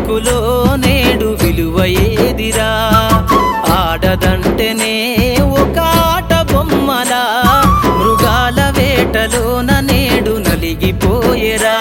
బ్రతుకులో నేడు విలువ ఏదిరా ఆడదంటేనే ఒక ఆట బొమ్మలా మృగాల వేటలోన నేడు నలిగిపోయేరా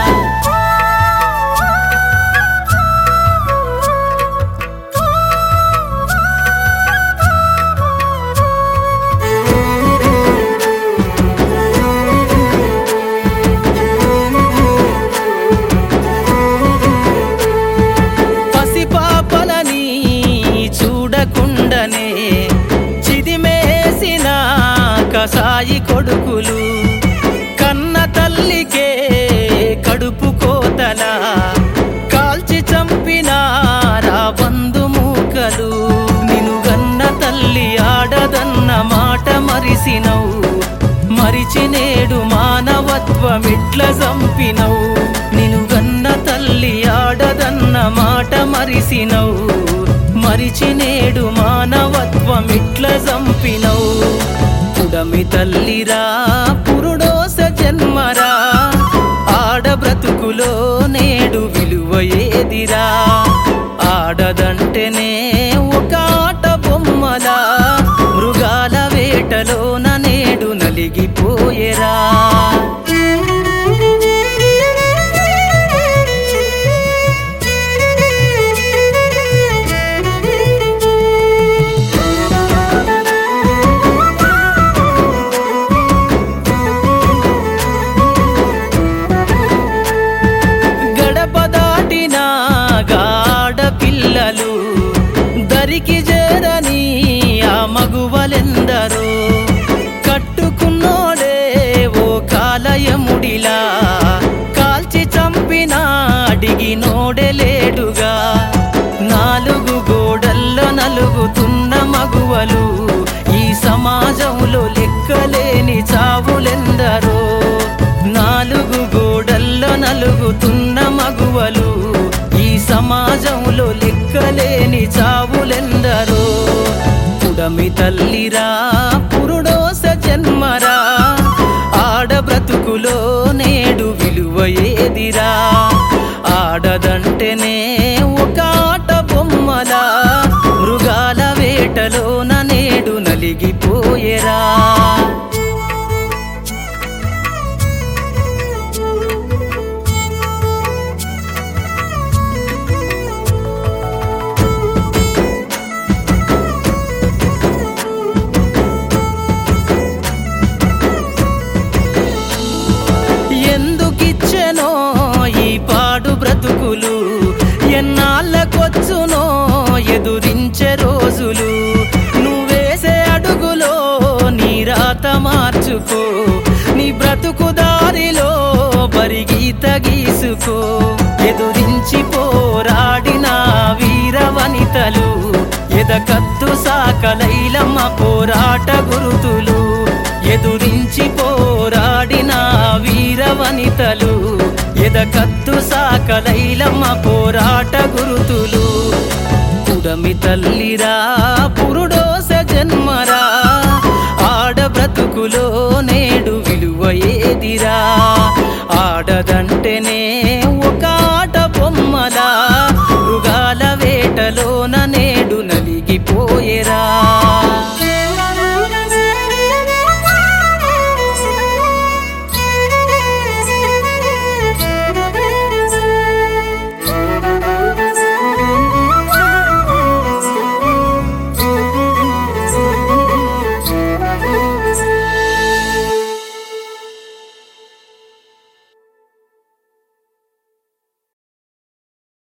పసిపాపలని చూడకుండనే చిదిమేసిన కసాయి కొడుకులు కన్న తల్లికే కడుపు కోతల కాల్చి చంపిన రా బంధుమూకలు నినుగన్న తల్లి ఆడదన్న మాట మరిసినవు మరిచి నేడు మానవత్వమిట్ల చంపినవు నిను గన్న తల్లి ఆడదన్న మాట మరిసినవు మరిచి నేడు మానవత్వమిట్ల చంపినవు పుడమి తల్లిరా పురుడోస జన్మరా ఆడ బ్రతుకులో నేడు విలువ ఏదిరా ఆడదంటేనే ఒక ఆట బొమ్మలా మృగాల వేటలోన నేడు నలిగిపోయేరా గడప దాటిన గాడ పిల్లలు దరికి చేరని ఆ మగువలెందరో కట్టుకున్నోడే ఓ కాలయముడిలా కాల్చి చంపిన అడిగినోడే లేడుగా నాలుగు గోడల్లో నలుగుతున్న మగువలు ఈ సమాజంలో లెక్కలేని చావులెందరో నాలుగు గోడల్లో నలుగుతున్న మగువలు ఈ సమాజంలో లెక్కలేని చావులెందరో పుడమి తల్లిరా పురుడోస జన్మరా ఆడ బ్రతుకులో నేడు విలువ ఏదిరా ఆడదంటేనే ఒక ఆట బొమ్మలా మృగాల వేటలోన నేడు నలిగిపోయేరా ఎందుకిచ్చెనో ఈ పాడు బ్రతుకులు ఎన్నాళ్ళకొచ్చునో ఎదురించే రోజులు నువ్వేసే అడుగులో నీ రాత మార్చుకో నీ బ్రతుకు దారిలో బరిగీత గీసుకో ఎదురించి పోరాడిన వీర వనితలు ఎదకత్తు సాకలైలమ్మ పోరాట గురుతులు ఎదురించి పోరాడిన వీర వనితలు ఎదకత్తు సాకలైలమ్మ పోరాట గురుతులు పుడమి తల్లిరా పురుడో